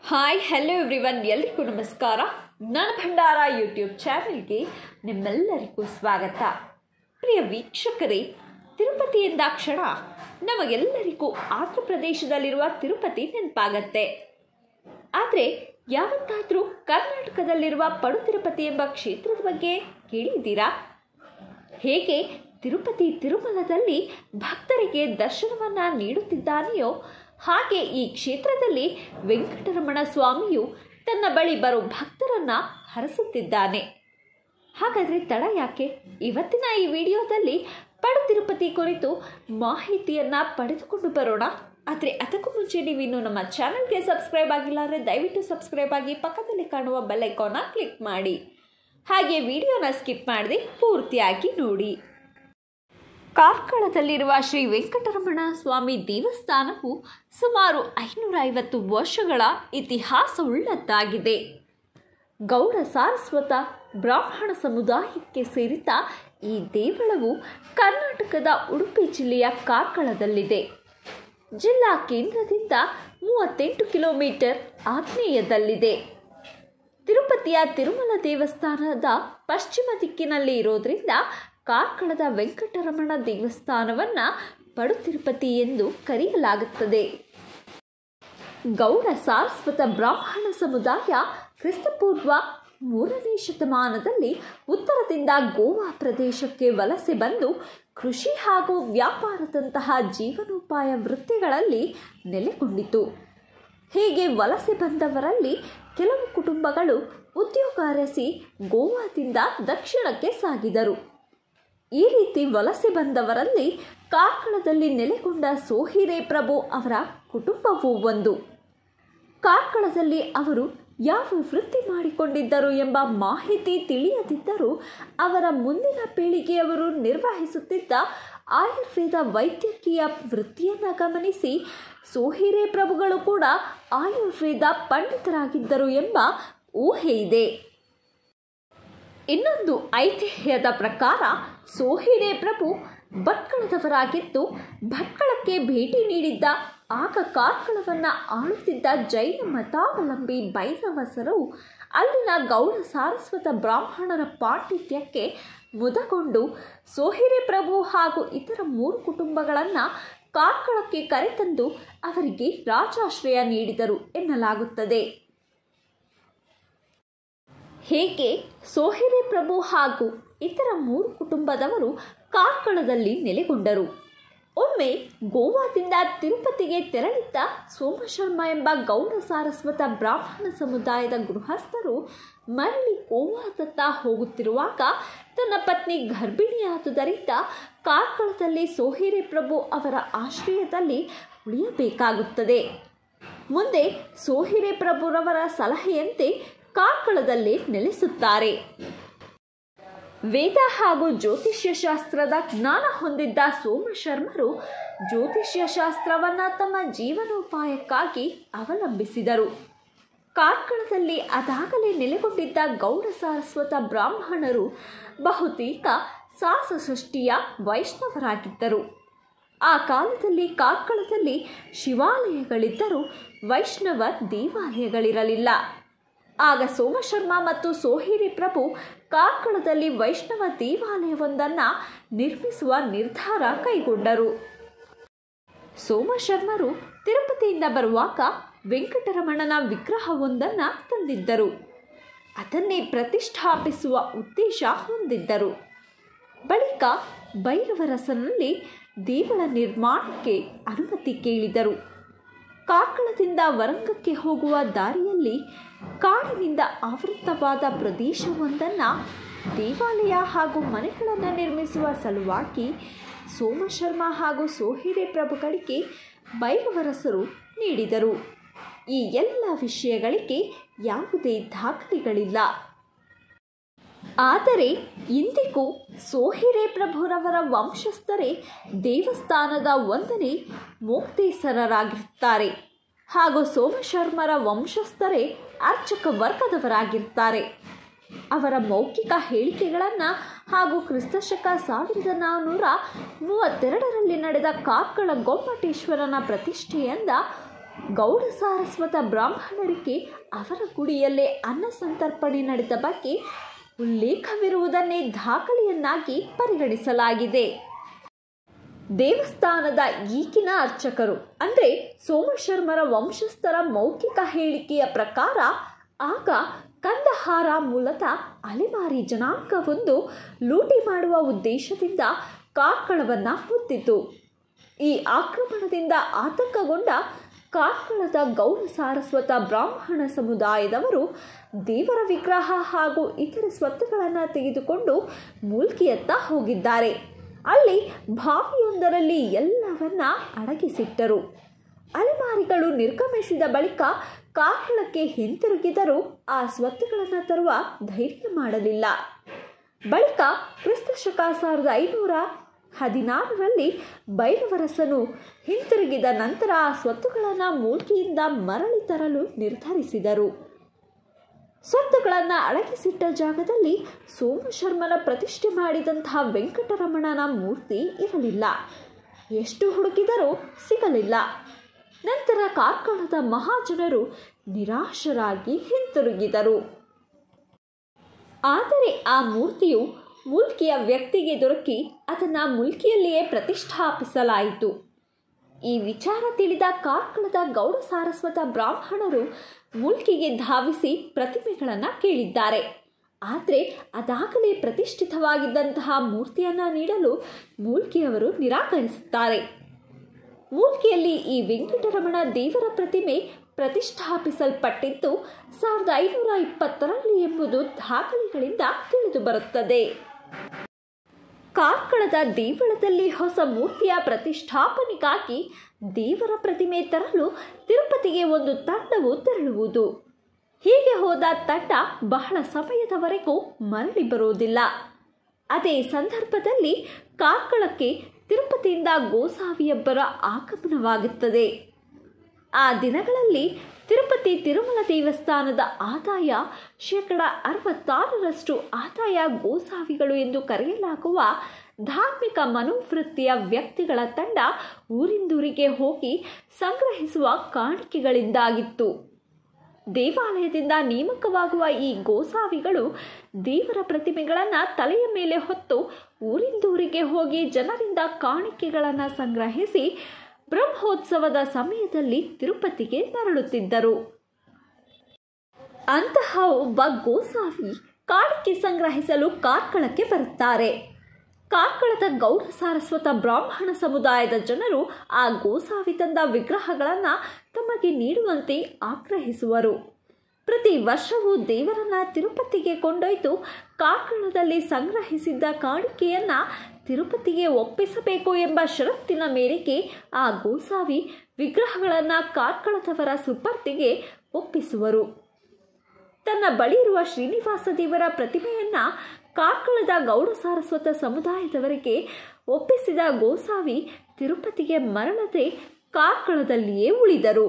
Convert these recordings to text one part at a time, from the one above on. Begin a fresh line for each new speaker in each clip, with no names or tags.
hi hello everyone ಎಲ್ರಿಗೂ ನಮಸ್ಕಾರ ನನ್ನ ಭಂಡಾರ ಯೂಟ್ಯೂಬ್ ಚಾನೆಲ್ಗೆ ನಿಮ್ಮೆಲ್ಲರಿಗೂ ಸ್ವಾಗತ ಪ್ರಿಯ ವೀಕ್ಷಕರೇ ತಿರುಪತಿ ಎಂದಾಕ್ಷಣ ನಮಗೆಲ್ಲರಿಗೂ ಆಂಧ್ರ ಪ್ರದೇಶದಲ್ಲಿರುವ ತಿರುಪತಿ ನೆನಪಾಗತ್ತೆ ಆದರೆ ಯಾವತ್ತಾದರೂ ಕರ್ನಾಟಕದಲ್ಲಿರುವ ಪಡು ತಿರುಪತಿ ಎಂಬ ಕ್ಷೇತ್ರದ ಬಗ್ಗೆ ಕೇಳಿದ್ದೀರಾ ಹೇಗೆ ತಿರುಪತಿ ತಿರುಮಲದಲ್ಲಿ ಭಕ್ತರಿಗೆ ದರ್ಶನವನ್ನು ನೀಡುತ್ತಿದ್ದಾನೆಯೋ ಹಾಗೆ ಈ ಕ್ಷೇತ್ರದಲ್ಲಿ ವೆಂಕಟರಮಣ ಸ್ವಾಮಿಯು ತನ್ನ ಬಳಿ ಬರೋ ಭಕ್ತರನ್ನು ಹರಸುತ್ತಿದ್ದಾನೆ ಹಾಗಾದರೆ ತಡ ಯಾಕೆ ಇವತ್ತಿನ ಈ ವಿಡಿಯೋದಲ್ಲಿ ಪಡು ತಿರುಪತಿ ಕುರಿತು ಮಾಹಿತಿಯನ್ನು ಪಡೆದುಕೊಂಡು ಬರೋಣ ಆದರೆ ಅದಕ್ಕೂ ಮುಂಚೆ ನೀವು ಇನ್ನೂ ನಮ್ಮ ಚಾನಲ್ಗೆ ಸಬ್ಸ್ಕ್ರೈಬ್ ಆಗಿಲ್ಲ ಅಂದರೆ ದಯವಿಟ್ಟು ಸಬ್ಸ್ಕ್ರೈಬ್ ಆಗಿ ಪಕ್ಕದಲ್ಲಿ ಕಾಣುವ ಬೆಲ್ ಐಕಾನ್ನ ಕ್ಲಿಕ್ ಮಾಡಿ ಹಾಗೆ ವಿಡಿಯೋನ ಸ್ಕಿಪ್ ಮಾಡದೆ ಪೂರ್ತಿಯಾಗಿ ನೋಡಿ ಕಾರ್ಕಳದಲ್ಲಿರುವ ಶ್ರೀ ವೆಂಕಟರಮಣ ಸ್ವಾಮಿ ದೇವಸ್ಥಾನವು ಸುಮಾರು ಐನೂರ ಐವತ್ತು ವರ್ಷಗಳ ಇತಿಹಾಸವುಳ್ಳದ್ದಾಗಿದೆ ಗೌಡ ಸಾರಸ್ವತ ಬ್ರಾಹ್ಮಣ ಸಮುದಾಯಕ್ಕೆ ಸೇರಿದ ಈ ದೇವಳವು ಕರ್ನಾಟಕದ ಉಡುಪಿ ಜಿಲ್ಲೆಯ ಕಾರ್ಕಳದಲ್ಲಿದೆ ಜಿಲ್ಲಾ ಕೇಂದ್ರದಿಂದ ಮೂವತ್ತೆಂಟು ಕಿಲೋಮೀಟರ್ ಆಗ್ನೇಯದಲ್ಲಿದೆ ತಿರುಪತಿಯ ತಿರುಮಲ ದೇವಸ್ಥಾನದ ಪಶ್ಚಿಮ ದಿಕ್ಕಿನಲ್ಲಿ ಇರೋದ್ರಿಂದ ಕಾರ್ಕಳದ ವೆಂಕಟರಮಣ ದೇವಸ್ಥಾನವನ್ನು ಪಡು ತಿರುಪತಿ ಎಂದು ಕರೆಯಲಾಗುತ್ತದೆ ಗೌಡ ಸಾರಸ್ವತ ಬ್ರಾಹ್ಮಣ ಸಮುದಾಯ ಕ್ರಿಸ್ತಪೂರ್ವ ಮೂರನೇ ಶತಮಾನದಲ್ಲಿ ಉತ್ತರದಿಂದ ಗೋವಾ ಪ್ರದೇಶಕ್ಕೆ ವಲಸೆ ಬಂದು ಕೃಷಿ ಹಾಗೂ ವ್ಯಾಪಾರದಂತಹ ಜೀವನೋಪಾಯ ವೃತ್ತಿಗಳಲ್ಲಿ ನೆಲೆಗೊಂಡಿತು ಹೀಗೆ ವಲಸೆ ಬಂದವರಲ್ಲಿ ಕೆಲವು ಕುಟುಂಬಗಳು ಉದ್ಯೋಗ ಅರಸಿ ಗೋವಾದಿಂದ ದಕ್ಷಿಣಕ್ಕೆ ಸಾಗಿದರು ಈ ರೀತಿ ವಲಸೆ ಬಂದವರಲ್ಲಿ ಕಾರ್ಕಳದಲ್ಲಿ ನೆಲೆಗೊಂಡ ಸೋಹಿರೆ ಪ್ರಭು ಅವರ ಕುಟುಂಬವೂ ಒಂದು ಕಾರ್ಕಳದಲ್ಲಿ ಅವರು ಯಾವ ವೃತ್ತಿ ಮಾಡಿಕೊಂಡಿದ್ದರು ಎಂಬ ಮಾಹಿತಿ ತಿಳಿಯದಿದ್ದರೂ ಅವರ ಮುಂದಿನ ಪೀಳಿಗೆಯವರು ನಿರ್ವಹಿಸುತ್ತಿದ್ದ ಆಯುರ್ವೇದ ವೈದ್ಯಕೀಯ ವೃತ್ತಿಯನ್ನು ಗಮನಿಸಿ ಸೋಹಿರೆ ಪ್ರಭುಗಳು ಕೂಡ ಆಯುರ್ವೇದ ಪಂಡಿತರಾಗಿದ್ದರು ಎಂಬ ಊಹೆ ಇದೆ ಇನ್ನೊಂದು ಐತಿಹ್ಯದ ಪ್ರಕಾರ ಸೋಹಿರೆ ಪ್ರಭು ಭಟ್ಕಳದವರಾಗಿದ್ದು ಭಟ್ಕಳಕ್ಕೆ ಭೇಟಿ ನೀಡಿದ್ದ ಆಗ ಕಾರ್ಕಳವನ್ನು ಆಳುತ್ತಿದ್ದ ಜೈನ ಮತಾವಲಂಬಿ ಭೈರವಸರು ಅಲ್ಲಿನ ಗೌಡ ಸಾರಸ್ವತ ಬ್ರಾಹ್ಮಣರ ಪಾಂಡಿತ್ಯಕ್ಕೆ ಮುದಗೊಂಡು ಸೋಹಿರೆ ಪ್ರಭು ಹಾಗೂ ಇತರ ಮೂರು ಕುಟುಂಬಗಳನ್ನು ಕಾರ್ಕಳಕ್ಕೆ ಕರೆತಂದು ಅವರಿಗೆ ರಾಜಾಶ್ರಯ ನೀಡಿದರು ಎನ್ನಲಾಗುತ್ತದೆ ಹೇಗೆ ಸೋಹಿರೆ ಪ್ರಭು ಹಾಗೂ ಇತರ ಮೂರು ಕುಟುಂಬದವರು ಕಾರ್ಕಳದಲ್ಲಿ ನೆಲೆಗೊಂಡರು ಒಮ್ಮೆ ಗೋವಾದಿಂದ ತಿರುಪತಿಗೆ ತೆರಳಿದ್ದ ಸೋಮಶರ್ಮ ಎಂಬ ಗೌಡ ಸಾರಸ್ವತ ಬ್ರಾಹ್ಮಣ ಸಮುದಾಯದ ಗೃಹಸ್ಥರು ಮರಳಿ ಗೋವಾದತ್ತ ಹೋಗುತ್ತಿರುವಾಗ ತನ್ನ ಪತ್ನಿ ಗರ್ಭಿಣಿಯಾದುದರಿಂದ ಕಾರ್ಕಳದಲ್ಲಿ ಸೋಹಿರೆ ಪ್ರಭು ಅವರ ಆಶ್ರಯದಲ್ಲಿ ಉಳಿಯಬೇಕಾಗುತ್ತದೆ ಮುಂದೆ ಸೋಹಿರೆ ಪ್ರಭುರವರ ಸಲಹೆಯಂತೆ ಕಾರ್ಕಳದಲ್ಲಿ ನೆಲೆಸುತ್ತಾರೆ ವೇದ ಹಾಗೂ ಜ್ಯೋತಿಷ್ಯ ಶಾಸ್ತ್ರದ ಜ್ಞಾನ ಹೊಂದಿದ್ದ ಸೋಮಶರ್ಮರು ಜ್ಯೋತಿಷ್ಯ ಶಾಸ್ತ್ರವನ್ನು ತಮ್ಮ ಜೀವನೋಪಾಯಕ್ಕಾಗಿ ಅವಲಂಬಿಸಿದರು ಕಾರ್ಕಳದಲ್ಲಿ ಅದಾಗಲೇ ನೆಲೆಗೊಂಡಿದ್ದ ಗೌಡ ಸಾರಸ್ವತ ಬ್ರಾಹ್ಮಣರು ಬಹುತೇಕ ಸಾಸಷಷ್ಟಿಯ ವೈಷ್ಣವರಾಗಿದ್ದರು ಆ ಕಾಲದಲ್ಲಿ ಕಾರ್ಕಳದಲ್ಲಿ ಶಿವಾಲಯಗಳಿದ್ದರೂ ವೈಷ್ಣವ ದೇವಾಲಯಗಳಿರಲಿಲ್ಲ ಆಗ ಸೋಮಶರ್ಮ ಮತ್ತು ಸೋಹಿರಿ ಪ್ರಭು ಕಾರ್ಕಳದಲ್ಲಿ ವೈಷ್ಣವ ದೇವಾಲಯವೊಂದನ್ನು ನಿರ್ಮಿಸುವ ನಿರ್ಧಾರ ಕೈಗೊಂಡರು ಸೋಮಶರ್ಮರು ತಿರುಪತಿಯಿಂದ ಬರುವಾಗ ವೆಂಕಟರಮಣನ ವಿಗ್ರಹವೊಂದನ್ನು ತಂದಿದ್ದರು ಅದನ್ನೇ ಪ್ರತಿಷ್ಠಾಪಿಸುವ ಉದ್ದೇಶ ಹೊಂದಿದ್ದರು ಬಳಿಕ ಭೈರವರಸನಲ್ಲಿ ದೇವಳ ನಿರ್ಮಾಣಕ್ಕೆ ಅನುಮತಿ ಕೇಳಿದರು ಕಾರ್ಕಳದಿಂದ ವರಂಗಕ್ಕೆ ಹೋಗುವ ದಾರಿಯಲ್ಲಿ ಕಾಡಿನಿಂದ ಆವೃತವಾದ ಪ್ರದೇಶವೊಂದನ್ನು ದೇವಾಲಯ ಹಾಗೂ ಮನೆಗಳನ್ನು ನಿರ್ಮಿಸುವ ಸಲುವಾಗಿ ಸೋಮಶರ್ಮ ಹಾಗೂ ಸೋಹಿರೆ ಪ್ರಭುಗಳಿಗೆ ಭೈರವರಸರು ನೀಡಿದರು ಈ ಎಲ್ಲ ವಿಷಯಗಳಿಗೆ ಯಾವುದೇ ದಾಖಲೆಗಳಿಲ್ಲ ಆದರೆ ಇಂದಿಗೂ ಸೋಹಿರೆ ಪ್ರಭುರವರ ವಂಶಸ್ಥರೇ ದೇವಸ್ಥಾನದ ಒಂದನೇ ಮೋಕ್ತೇಸರರಾಗಿರುತ್ತಾರೆ ಹಾಗೂ ಸೋಮಶರ್ಮರ ವಂಶಸ್ಥರೇ ಅರ್ಚಕ ವರ್ಗದವರಾಗಿರ್ತಾರೆ ಅವರ ಮೌಖಿಕ ಹೇಳಿಕೆಗಳನ್ನು ಹಾಗೂ ಕ್ರಿಸ್ತಶಕ ಸಾವಿರದ ನಾನ್ನೂರ ಮೂವತ್ತೆರಡರಲ್ಲಿ ನಡೆದ ಕಾರ್ಕಳ ಗೊಮ್ಮಟೇಶ್ವರನ ಪ್ರತಿಷ್ಠೆಯಿಂದ ಗೌಡ ಸಾರಸ್ವತ ಬ್ರಾಹ್ಮಣರಿಗೆ ಅವರ ಗುಡಿಯಲ್ಲೇ ಅನ್ನ ಸಂತರ್ಪಣೆ ನಡೆದ ಬಗ್ಗೆ ಉಲ್ಲೇಖವಿರುವುದನ್ನೇ ದಾಖಲೆಯನ್ನಾಗಿ ಪರಿಗಣಿಸಲಾಗಿದೆ ದೇವಸ್ಥಾನದ ಈಗಿನ ಅರ್ಚಕರು ಅಂದರೆ ಸೋಮಶರ್ಮರ ವಂಶಸ್ಥರ ಮೌಖಿಕ ಹೇಳಿಕೆಯ ಪ್ರಕಾರ ಆಗ ಕಂದಹಾರ ಮೂಲತಃ ಅಲೆಮಾರಿ ಜನಾಂಗವೊಂದು ಲೂಟಿ ಮಾಡುವ ಉದ್ದೇಶದಿಂದ ಕಾರ್ಕಳವನ್ನು ಹೊತ್ತಿತು ಈ ಆಕ್ರಮಣದಿಂದ ಆತಂಕಗೊಂಡ ಕಾರ್ಕಳದ ಗೌಡ ಸಾರಸ್ವತ ಬ್ರಾಹ್ಮಣ ಸಮುದಾಯದವರು ದೇವರ ವಿಗ್ರಹ ಹಾಗೂ ಇತರೆ ಸ್ವತ್ತುಗಳನ್ನು ತೆಗೆದುಕೊಂಡು ಮೂಲ್ಕಿಯತ್ತ ಹೋಗಿದ್ದಾರೆ ಅಲ್ಲಿ ಬಾವಿಯೊಂದರಲ್ಲಿ ಎಲ್ಲವನ್ನ ಅಡಗಿಸಿಟ್ಟರು ಅಲೆಮಾರಿಗಳು ನಿರ್ಗಮಿಸಿದ ಬಳಿಕ ಕಾರ್ಕಳಕ್ಕೆ ಹಿಂತಿರುಗಿದರೂ ಆ ಸ್ವತ್ತುಗಳನ್ನು ತರುವ ಧೈರ್ಯ ಮಾಡಲಿಲ್ಲ ಬಳಿಕ ಕ್ರಿಸ್ತ ಶಕ ಸಾವಿರದ ಐನೂರ ಹದಿನಾರರಲ್ಲಿ ಬೈರವರಸನು ಹಿಂತಿರುಗಿದ ನಂತರ ಆ ಸ್ವತ್ತುಗಳನ್ನು ಮೂಲ್ಕಿಯಿಂದ ಮರಳಿ ತರಲು ನಿರ್ಧರಿಸಿದರು ಸ್ವತ್ತುಗಳನ್ನು ಅಡಗಿಸಿಟ್ಟ ಜಾಗದಲ್ಲಿ ಸೋಮಶರ್ಮನ ಪ್ರತಿಷ್ಠೆ ಮಾಡಿದಂತಹ ವೆಂಕಟರಮಣನ ಮೂರ್ತಿ ಇರಲಿಲ್ಲ ಎಷ್ಟು ಹುಡುಕಿದರೂ ಸಿಗಲಿಲ್ಲ ನಂತರ ಕಾರ್ಕಳದ ಮಹಾಜನರು ನಿರಾಶರಾಗಿ ಹಿಂತಿರುಗಿದರು ಆದರೆ ಆ ಮೂರ್ತಿಯು ಮುಲ್ಕಿಯ ವ್ಯಕ್ತಿಗೆ ದೊರಕಿ ಅದನ್ನು ಮುಲ್ಕಿಯಲ್ಲಿಯೇ ಪ್ರತಿಷ್ಠಾಪಿಸಲಾಯಿತು ಈ ವಿಚಾರ ತಿಳಿದ ಕಾರ್ಕಳದ ಗೌಡ ಸಾರಸ್ವತ ಬ್ರಾಹ್ಮಣರು ಮುಲ್ಕಿಗೆ ಧಾವಿಸಿ ಪ್ರತಿಮೆಗಳನ್ನು ಕೇಳಿದ್ದಾರೆ ಆದರೆ ಅದಾಗಲೇ ಪ್ರತಿಷ್ಠಿತವಾಗಿದ್ದಂತಹ ಮೂರ್ತಿಯನ್ನು ನೀಡಲು ಮೂಲ್ಕಿಯವರು ನಿರಾಕರಿಸುತ್ತಾರೆ ಮೂಲ್ಕಿಯಲ್ಲಿ ಈ ವೆಂಕಟರಮಣ ದೇವರ ಪ್ರತಿಮೆ ಪ್ರತಿಷ್ಠಾಪಿಸಲ್ಪಟ್ಟಿದ್ದು ಸಾವಿರದ ಐನೂರ ಇಪ್ಪತ್ತರಲ್ಲಿ ಎಂಬುದು ದಾಖಲೆಗಳಿಂದ ತಿಳಿದು ಬರುತ್ತದೆ ಕಾರ್ಕಳದ ದೇವಳದಲ್ಲಿ ಹೊಸ ಮೂರ್ತಿಯ ಪ್ರತಿಷ್ಠಾಪನೆಗಾಗಿ ದೇವರ ಪ್ರತಿಮೆ ತರಲು ತಿರುಪತಿಗೆ ಒಂದು ತಂಡವು ತೆರಳುವುದು ಹೀಗೆ ಹೋದ ತಂಡ ಬಹಳ ಸಮಯದವರೆಗೂ ಮರಳಿ ಬರುವುದಿಲ್ಲ ಅದೇ ಸಂದರ್ಭದಲ್ಲಿ ಕಾರ್ಕಳಕ್ಕೆ ತಿರುಪತಿಯಿಂದ ಗೋಸಾವಿಯೊಬ್ಬರ ಆಗಮನವಾಗುತ್ತದೆ ಆ ದಿನಗಳಲ್ಲಿ ತಿರುಪತಿ ತಿರುಮಲ ದೇವಸ್ಥಾನದ ಆದಾಯ ಶೇಕಡ ಅರವತ್ತಾರರಷ್ಟು ಆದಾಯ ಗೋಸಾವಿಗಳು ಎಂದು ಕರೆಯಲಾಗುವ ಧಾರ್ಮಿಕ ಮನೋವೃತ್ತಿಯ ವ್ಯಕ್ತಿಗಳ ತಂಡ ಊರಿಂದೂರಿಗೆ ಹೋಗಿ ಸಂಗ್ರಹಿಸುವ ಕಾಣಿಕೆಗಳಿಂದಾಗಿತ್ತು ದೇವಾಲಯದಿಂದ ನೇಮಕವಾಗುವ ಈ ಗೋಸಾವಿಗಳು ದೇವರ ಪ್ರತಿಮೆಗಳನ್ನು ತಲೆಯ ಮೇಲೆ ಹೊತ್ತು ಊರಿಂದೂರಿಗೆ ಹೋಗಿ ಜನರಿಂದ ಕಾಣಿಕೆಗಳನ್ನು ಸಂಗ್ರಹಿಸಿ ಬ್ರಹ್ಮೋತ್ಸವದ ಸಮಯದಲ್ಲಿ ತಿರುಪತಿಗೆ ಮರಳುತ್ತಿದ್ದರು ಅಂತಹ ಒಬ್ಬ ಗೋಸಾವಿ ಕಾಣಿಕೆ ಸಂಗ್ರಹಿಸಲು ಕಾರ್ಕಳಕ್ಕೆ ಬರುತ್ತಾರೆ ಕಾರ್ಕಳದ ಗೌಡ ಸಾರಸ್ವತ ಬ್ರಾಹ್ಮಣ ಸಮುದಾಯದ ಜನರು ಆ ಗೋಸಾವಿ ತಂದ ವಿಗ್ರಹಗಳನ್ನು ತಮಗೆ ನೀಡುವಂತೆ ಆಗ್ರಹಿಸುವರು ಪ್ರತಿ ವರ್ಷವೂ ದೇವರನ್ನ ತಿರುಪತಿಗೆ ಕೊಂಡೊಯ್ದು ಕಾರ್ಕಳದಲ್ಲಿ ಸಂಗ್ರಹಿಸಿದ್ದ ಕಾಣಿಕೆಯನ್ನ ತಿರುಪತಿಗೆ ಒಪ್ಪಿಸಬೇಕು ಎಂಬ ಷರತ್ತಿನ ಮೇರೆಗೆ ಆ ಗೋಸಾವಿ ವಿಗ್ರಹಗಳನ್ನು ಕಾರ್ಕಳದವರ ಸುಪರ್ದಿಗೆ ಒಪ್ಪಿಸುವರು ತನ್ನ ಬಳಿ ಇರುವ ಶ್ರೀನಿವಾಸ ದೇವರ ಪ್ರತಿಮೆಯನ್ನ ಕಾರ್ಕಳದ ಗೌಡ ಸಾರಸ್ವತ ಸಮುದಾಯದವರಿಗೆ ಒಪ್ಪಿಸಿದ ಗೋಸಾವಿ ತಿರುಪತಿಗೆ ಮರಳದೆ ಕಾರ್ಕಳದಲ್ಲಿಯೇ ಉಳಿದರು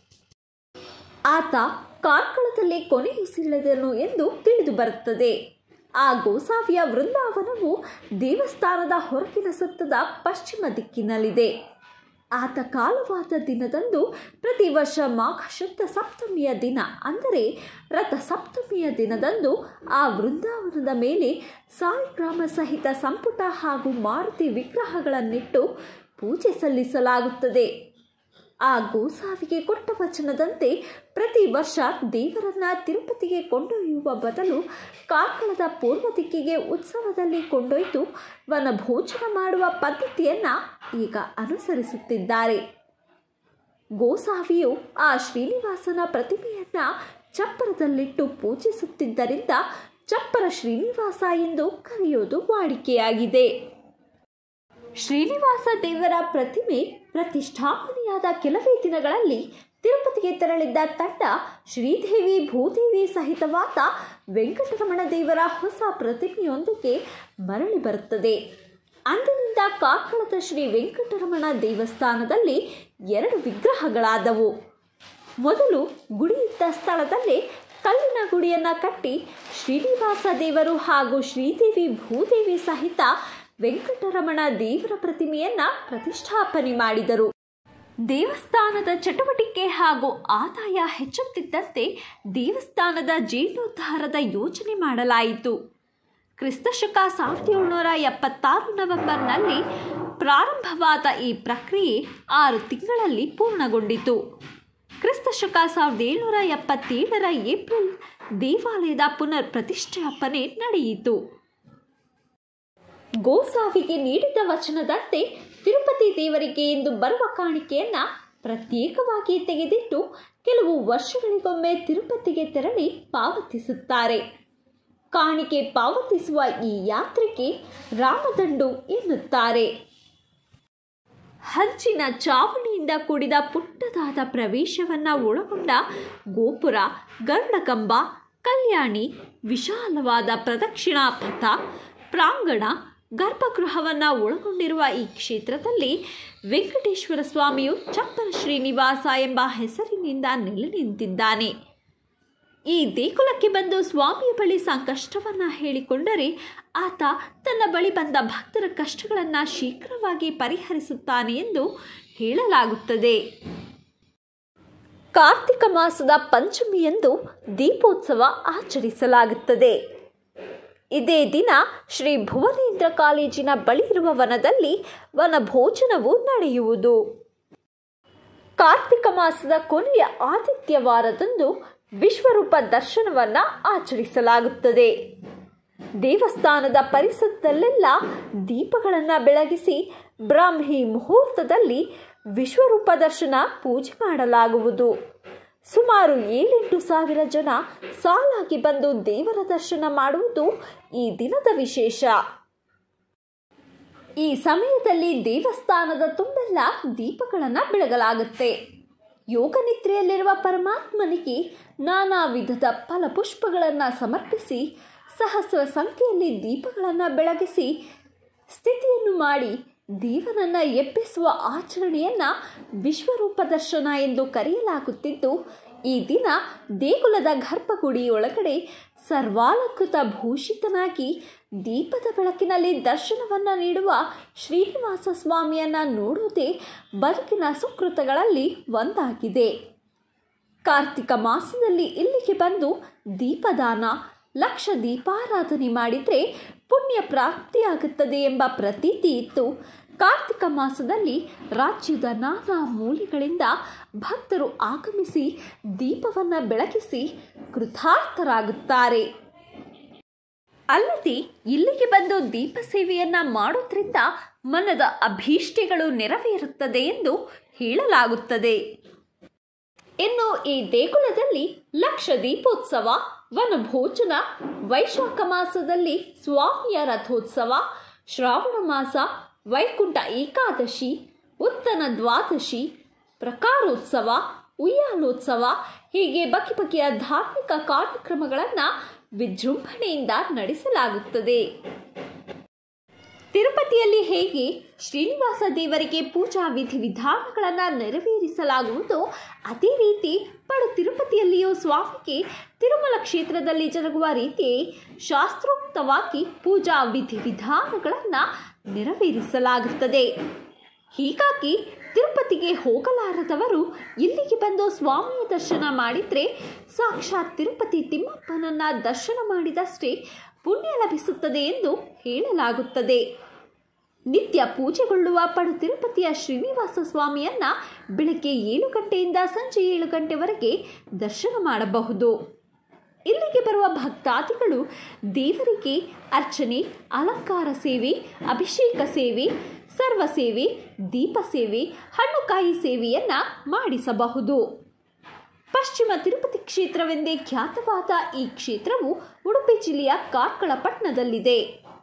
ಆತ ಕಾರ್ಕಳದಲ್ಲಿ ಕೊನೆಯುಸಿಳಿದನು ಎಂದು ತಿಳಿದು ಬರುತ್ತದೆ ಆ ಗೋಸಾವಿಯ ವೃಂದಾವನವು ದೇವಸ್ಥಾನದ ಹೊರಗಿನ ಸುತ್ತದ ಪಶ್ಚಿಮ ದಿಕ್ಕಿನಲ್ಲಿದೆ ಆತ ಕಾಲವಾದ ದಿನದಂದು ಪ್ರತಿ ವರ್ಷ ಮಾಘ ಶುದ್ಧ ಸಪ್ತಮಿಯ ದಿನ ಅಂದರೆ ರಥ ಸಪ್ತಮಿಯ ದಿನದಂದು ಆ ವೃಂದಾವನದ ಮೇಲೆ ಸಾಲಿಗ್ರಾಮ ಸಹಿತ ಸಂಪುಟ ಹಾಗೂ ಮಾರುತಿ ವಿಗ್ರಹಗಳನ್ನಿಟ್ಟು ಪೂಜೆ ಸಲ್ಲಿಸಲಾಗುತ್ತದೆ ಆ ಗೋಸಾವಿಗೆ ಕೊಟ್ಟ ವಚನದಂತೆ ಪ್ರತಿ ವರ್ಷ ದೇವರನ್ನ ತಿರುಪತಿಗೆ ಕೊಂಡೊಯ್ಯುವ ಬದಲು ಕಾರ್ಕಳದ ಪೂರ್ವ ದಿಕ್ಕಿಗೆ ಉತ್ಸವದಲ್ಲಿ ಕೊಂಡೊಯ್ದು ವನಭೋಜನ ಮಾಡುವ ಪದ್ಧತಿಯನ್ನು ಈಗ ಅನುಸರಿಸುತ್ತಿದ್ದಾರೆ ಗೋಸಾವಿಯು ಆ ಶ್ರೀನಿವಾಸನ ಪ್ರತಿಮೆಯನ್ನ ಚಪ್ಪರದಲ್ಲಿಟ್ಟು ಪೂಜಿಸುತ್ತಿದ್ದರಿಂದ ಚಪ್ಪರ ಶ್ರೀನಿವಾಸ ಎಂದು ಕರೆಯೋದು ವಾಡಿಕೆಯಾಗಿದೆ ಶ್ರೀನಿವಾಸ ದೇವರ ಪ್ರತಿಮೆ ಪ್ರತಿಷ್ಠಾಪನೆಯಾದ ಕೆಲವೇ ದಿನಗಳಲ್ಲಿ ತಿರುಪತಿಗೆ ತೆರಳಿದ್ದ ತಂಡ ಶ್ರೀದೇವಿ ಭೂದೇವಿ ಸಹಿತವಾದ ವೆಂಕಟರಮಣ ದೇವರ ಹೊಸ ಪ್ರತಿಮೆಯೊಂದಿಗೆ ಮರಳಿ ಬರುತ್ತದೆ ಅಂದಿನಿಂದ ಕಾರ್ಕಳದ ಶ್ರೀ ವೆಂಕಟರಮಣ ದೇವಸ್ಥಾನದಲ್ಲಿ ಎರಡು ವಿಗ್ರಹಗಳಾದವು ಮೊದಲು ಗುಡಿಯಿದ್ದ ಸ್ಥಳದಲ್ಲೇ ಕಲ್ಲಿನ ಗುಡಿಯನ್ನು ಕಟ್ಟಿ ಶ್ರೀನಿವಾಸ ದೇವರು ಹಾಗೂ ಶ್ರೀದೇವಿ ಭೂದೇವಿ ಸಹಿತ ವೆಂಕಟರಮಣ ದೇವರ ಪ್ರತಿಮೆಯನ್ನ ಪ್ರತಿಷ್ಠಾಪನೆ ಮಾಡಿದರು ದೇವಸ್ಥಾನದ ಚಟುವಟಿಕೆ ಹಾಗೂ ಆದಾಯ ಹೆಚ್ಚುತ್ತಿದ್ದಂತೆ ದೇವಸ್ಥಾನದ ಜೀರ್ಣೋದ್ಧಾರದ ಯೋಜನೆ ಮಾಡಲಾಯಿತು ಕ್ರಿಸ್ತಶಕ ಸಾವಿರದ ಏಳ್ನೂರ ಎಪ್ಪತ್ತಾರು ನವೆಂಬರ್ನಲ್ಲಿ ಪ್ರಾರಂಭವಾದ ಈ ಪ್ರಕ್ರಿಯೆ ಆರು ತಿಂಗಳಲ್ಲಿ ಪೂರ್ಣಗೊಂಡಿತು ಕ್ರಿಸ್ತಶಕ ಸಾವಿರದ ಏಳ್ನೂರ ಎಪ್ಪತ್ತೇಳರ ಏಪ್ರಿಲ್ ದೇವಾಲಯದ ಪುನರ್ ಪ್ರತಿಷ್ಠಾಪನೆ ನಡೆಯಿತು ಗೋಸಾವಿಗೆ ನೀಡಿದ ವಚನದಂತೆ ತಿರುಪತಿ ದೇವರಿಗೆ ಎಂದು ಬರುವ ಕಾಣಿಕೆಯನ್ನ ಪ್ರತ್ಯೇಕವಾಗಿ ತೆಗೆದಿಟ್ಟು ಕೆಲವು ವರ್ಷಗಳಿಗೊಮ್ಮೆ ತಿರುಪತಿಗೆ ತೆರಳಿ ಪಾವತಿಸುತ್ತಾರೆ ಕಾಣಿಕೆ ಪಾವತಿಸುವ ಈ ಯಾತ್ರೆಗೆ ರಾಮದಂಡು ಎನ್ನುತ್ತಾರೆ ಹಂಚಿನ ಚಾವಣಿಯಿಂದ ಕೂಡಿದ ಪುಟ್ಟದಾದ ಪ್ರವೇಶವನ್ನು ಒಳಗೊಂಡ ಗೋಪುರ ಗರುಡಕಂಬ ಕಲ್ಯಾಣಿ ವಿಶಾಲವಾದ ಪ್ರದಕ್ಷಿಣಾ ಪಥ ಪ್ರಾಂಗಣ ಗರ್ಭಗೃಹವನ್ನು ಒಳಗೊಂಡಿರುವ ಈ ಕ್ಷೇತ್ರದಲ್ಲಿ ವೆಂಕಟೇಶ್ವರ ಸ್ವಾಮಿಯು ಚಪ್ಪರ ಶ್ರೀನಿವಾಸ ಎಂಬ ಹೆಸರಿನಿಂದ ನೆಲೆ ನಿಂತಿದ್ದಾನೆ ಈ ದೇಗುಲಕ್ಕೆ ಬಂದು ಸ್ವಾಮಿಯ ಬಳಿ ಸಂಕಷ್ಟವನ್ನು ಹೇಳಿಕೊಂಡರೆ ಆತ ತನ್ನ ಬಳಿ ಬಂದ ಭಕ್ತರ ಕಷ್ಟಗಳನ್ನು ಶೀಘ್ರವಾಗಿ ಪರಿಹರಿಸುತ್ತಾನೆ ಎಂದು ಹೇಳಲಾಗುತ್ತದೆ ಕಾರ್ತಿಕ ಮಾಸದ ಪಂಚಮಿಯಂದು ದೀಪೋತ್ಸವ ಆಚರಿಸಲಾಗುತ್ತದೆ ಇದೇ ದಿನ ಶ್ರೀ ಭುವನೇಂದ್ರ ಕಾಲೇಜಿನ ಬಳಿ ಇರುವ ವನದಲ್ಲಿ ವನಭೋಜನವು ನಡೆಯುವುದು ಕಾರ್ತಿಕ ಮಾಸದ ಕೊನೆಯ ಆದಿತ್ಯವಾರದಂದು ವಿಶ್ವರೂಪ ದರ್ಶನವನ್ನು ಆಚರಿಸಲಾಗುತ್ತದೆ ದೇವಸ್ಥಾನದ ಪರಿಸರದಲ್ಲೆಲ್ಲ ದೀಪಗಳನ್ನು ಬೆಳಗಿಸಿ ಬ್ರಾಹ್ಮಿ ಮುಹೂರ್ತದಲ್ಲಿ ವಿಶ್ವರೂಪ ದರ್ಶನ ಪೂಜೆ ಮಾಡಲಾಗುವುದು ಸುಮಾರು ಏಳೆಂಟು ಸಾವಿರ ಜನ ಸಾಲಾಗಿ ಬಂದು ದೇವರ ದರ್ಶನ ಮಾಡುವುದು ಈ ದಿನದ ವಿಶೇಷ ಈ ಸಮಯದಲ್ಲಿ ದೇವಸ್ಥಾನದ ತುಂಬೆಲ್ಲ ದೀಪಗಳನ್ನು ಬೆಳಗಲಾಗುತ್ತೆ ಯೋಗನಿದ್ರೆಯಲ್ಲಿರುವ ಪರಮಾತ್ಮನಿಗೆ ನಾನಾ ವಿಧದ ಫಲಪುಷ್ಪಗಳನ್ನು ಸಮರ್ಪಿಸಿ ಸಹಸ್ರ ಸಂಖ್ಯೆಯಲ್ಲಿ ದೀಪಗಳನ್ನು ಬೆಳಗಿಸಿ ಸ್ಥಿತಿಯನ್ನು ಮಾಡಿ ದೇವನನ್ನು ಎಬ್ಬಿಸುವ ಆಚರಣೆಯನ್ನು ವಿಶ್ವರೂಪ ದರ್ಶನ ಎಂದು ಕರೆಯಲಾಗುತ್ತಿದ್ದು ಈ ದಿನ ದೇಗುಲದ ಗರ್ಭಗುಡಿಯೊಳಗಡೆ ಸರ್ವಾಲಂಕೃತ ಭೂಷಿತನಾಗಿ ದೀಪದ ಬೆಳಕಿನಲ್ಲಿ ದರ್ಶನವನ್ನು ನೀಡುವ ಶ್ರೀನಿವಾಸ ಸ್ವಾಮಿಯನ್ನು ನೋಡುವುದೇ ಬದುಕಿನ ಸುಕೃತಗಳಲ್ಲಿ ಒಂದಾಗಿದೆ ಕಾರ್ತಿಕ ಮಾಸದಲ್ಲಿ ಇಲ್ಲಿಗೆ ಬಂದು ದೀಪದಾನ ಲಕ್ಷ ದೀಪಾರಾಧನೆ ಮಾಡಿದರೆ ಪುಣ್ಯ ಪ್ರಾಪ್ತಿಯಾಗುತ್ತದೆ ಎಂಬ ಪ್ರತೀತಿ ಇತ್ತು ಕಾರ್ತಿಕ ಮಾಸದಲ್ಲಿ ರಾಜ್ಯದ ನಾನಾ ಮೂಲೆಗಳಿಂದ ಭಕ್ತರು ಆಗಮಿಸಿ ದೀಪವನ್ನು ಬೆಳಗಿಸಿ ಕೃತಾರ್ಥರಾಗುತ್ತಾರೆ ಅಲ್ಲದೆ ಇಲ್ಲಿಗೆ ಬಂದು ದೀಪ ಸೇವೆಯನ್ನ ಮಾಡೋದ್ರಿಂದ ಮನದ ಅಭೀಷ್ಟೆಗಳು ನೆರವೇರುತ್ತದೆ ಎಂದು ಹೇಳಲಾಗುತ್ತದೆ ಇನ್ನು ಈ ದೇಗುಲದಲ್ಲಿ ಲಕ್ಷ ದೀಪೋತ್ಸವ ವನಭೋಜನ ವೈಶಾಖ ಮಾಸದಲ್ಲಿ ಸ್ವಾಮಿಯ ರಥೋತ್ಸವ ಶ್ರಾವಣ ಮಾಸ ವೈಕುಂಠ ಏಕಾದಶಿ ಉತ್ತನ ದ್ವಾದಶಿ ಪ್ರಕಾರೋತ್ಸವ ಉಯ್ಯಾಲೋತ್ಸವ ಹೀಗೆ ಬಗೆ ಬಗೆಯ ಧಾರ್ಮಿಕ ಕಾರ್ಯಕ್ರಮಗಳನ್ನು ವಿಜೃಂಭಣೆಯಿಂದ ನಡೆಸಲಾಗುತ್ತದೆ ತಿರುಪತಿಯಲ್ಲಿ ಹೇಗೆ ಶ್ರೀನಿವಾಸ ದೇವರಿಗೆ ಪೂಜಾ ವಿಧಿವಿಧಾನಗಳನ್ನು ನೆರವೇರಿಸಲಾಗುವುದು ಅದೇ ರೀತಿ ಪಡು ತಿರುಪತಿಯಲ್ಲಿಯೂ ಸ್ವಾಮಿಗೆ ತಿರುಮಲ ಕ್ಷೇತ್ರದಲ್ಲಿ ಜರುಗುವ ರೀತಿ ಶಾಸ್ತ್ರೋಕ್ತವಾಗಿ ಪೂಜಾ ವಿಧಿವಿಧಾನಗಳನ್ನು ನೆರವೇರಿಸಲಾಗುತ್ತದೆ ಹೀಗಾಗಿ ತಿರುಪತಿಗೆ ಹೋಗಲಾರದವರು ಇಲ್ಲಿಗೆ ಬಂದು ಸ್ವಾಮಿಯ ದರ್ಶನ ಮಾಡಿದರೆ ಸಾಕ್ಷಾತ್ ತಿರುಪತಿ ತಿಮ್ಮಪ್ಪನನ್ನ ದರ್ಶನ ಮಾಡಿದಷ್ಟೇ ಪುಣ್ಯ ಲಭಿಸುತ್ತದೆ ಎಂದು ಹೇಳಲಾಗುತ್ತದೆ ನಿತ್ಯ ಪೂಜೆಗೊಳ್ಳುವ ಪಡು ತಿರುಪತಿಯ ಶ್ರೀನಿವಾಸ ಸ್ವಾಮಿಯನ್ನ ಬೆಳಗ್ಗೆ ಏಳು ಗಂಟೆಯಿಂದ ಸಂಜೆ ಏಳು ಗಂಟೆವರೆಗೆ ದರ್ಶನ ಮಾಡಬಹುದು ಇಲ್ಲಿಗೆ ಬರುವ ಭಕ್ತಾದಿಗಳು ದೇವರಿಗೆ ಅರ್ಚನೆ ಅಲಂಕಾರ ಸೇವೆ ಅಭಿಷೇಕ ಸೇವೆ ಸರ್ವ ಸೇವೆ ದೀಪ ಸೇವೆ ಹಣ್ಣುಕಾಯಿ ಸೇವೆಯನ್ನ ಮಾಡಿಸಬಹುದು ಪಶ್ಚಿಮ ತಿರುಪತಿ ಕ್ಷೇತ್ರವೆಂದೇ ಖ್ಯಾತವಾದ ಈ ಕ್ಷೇತ್ರವು ಉಡುಪಿ ಜಿಲ್ಲೆಯ ಕಾರ್ಕಳ ಪಟ್ಟಣದಲ್ಲಿದೆ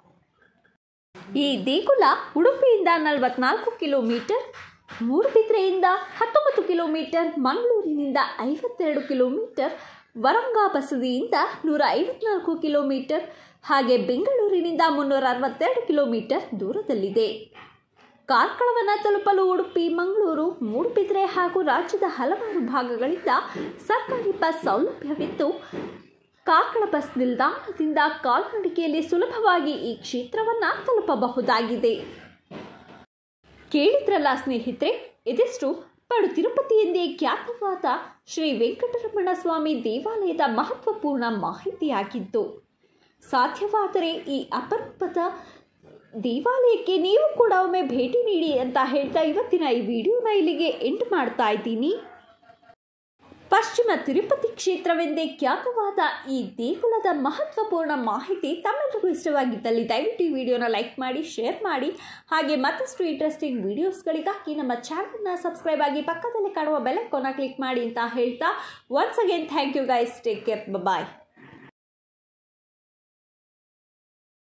ಈ ದೇಗುಲ ಉಡುಪಿಯಿಂದ ನಲವತ್ನಾಲ್ಕು ಕಿಲೋಮೀಟರ್ ಮೂಡುಬಿದ್ರೆಯಿಂದ ಹತ್ತೊಂಬತ್ತು ಕಿಲೋಮೀಟರ್ ಮಂಗಳೂರಿನಿಂದ ಐವತ್ತೆರಡು ಕಿಲೋಮೀಟರ್ ವರಂಗ ಬಸದಿಯಿಂದ ನೂರ ಐವತ್ನಾಲ್ಕು ಕಿಲೋಮೀಟರ್ ಹಾಗೆ ಬೆಂಗಳೂರಿನಿಂದ ಮುನ್ನೂರ ಅರವತ್ತೆರಡು ಕಿಲೋಮೀಟರ್ ದೂರದಲ್ಲಿದೆ ಕಾರ್ಕಳವನ್ನು ತಲುಪಲು ಉಡುಪಿ ಮಂಗಳೂರು ಮೂಡುಬಿದ್ರೆ ಹಾಗೂ ರಾಜ್ಯದ ಹಲವಾರು ಭಾಗಗಳಿಂದ ಸರ್ಕಾರಿ ಬಸ್ ಸೌಲಭ್ಯವಿದ್ದು ಕಾರ್ಕಳ ಬಸ್ ನಿಲ್ದಾಣದಿಂದ ಕಾಲ್ನಡಿಗೆಯಲ್ಲಿ ಸುಲಭವಾಗಿ ಈ ಕ್ಷೇತ್ರವನ್ನು ತಲುಪಬಹುದಾಗಿದೆ ಕೇಳಿದ್ರಲ್ಲ ಸ್ನೇಹಿತರೆ ಇದಿಷ್ಟು ಪಡು ತಿರುಪತಿ ಎಂದೇ ಖ್ಯಾತವಾದ ಶ್ರೀ ವೆಂಕಟರಮಣ ಸ್ವಾಮಿ ದೇವಾಲಯದ ಮಹತ್ವಪೂರ್ಣ ಮಾಹಿತಿಯಾಗಿದ್ದು ಸಾಧ್ಯವಾದರೆ ಈ ಅಪರೂಪದ ದೇವಾಲಯಕ್ಕೆ ನೀವು ಕೂಡ ಒಮ್ಮೆ ಭೇಟಿ ನೀಡಿ ಅಂತ ಹೇಳ್ತಾ ಇವತ್ತಿನ ಈ ವಿಡಿಯೋನ ಇಲ್ಲಿಗೆ ಎಂಡ್ ಮಾಡ್ತಾ ಇದ್ದೀನಿ ಪಶ್ಚಿಮ ತಿರುಪತಿ ಕ್ಷೇತ್ರವೆಂದೇ ಖ್ಯಾತವಾದ ಈ ದೇಗುಲದ ಮಹತ್ವಪೂರ್ಣ ಮಾಹಿತಿ ತಮ್ಮೆಲ್ಲರಿಗೂ ಇಷ್ಟವಾಗಿದ್ದಲ್ಲಿ ದಯವಿಟ್ಟು ಈ ವಿಡಿಯೋನ ಲೈಕ್ ಮಾಡಿ ಶೇರ್ ಮಾಡಿ ಹಾಗೆ ಮತ್ತಷ್ಟು ಇಂಟ್ರೆಸ್ಟಿಂಗ್ ವಿಡಿಯೋಸ್ಗಳಿಗಾಗಿ ನಮ್ಮ ಚಾನಲ್ನ ಸಬ್ಸ್ಕ್ರೈಬ್ ಆಗಿ ಪಕ್ಕದಲ್ಲಿ ಕಾಣುವ ಬೆಲ್ ಐಕಾನ್ನ ಕ್ಲಿಕ್ ಮಾಡಿ ಅಂತ ಹೇಳ್ತಾ once again thank you guys take care bye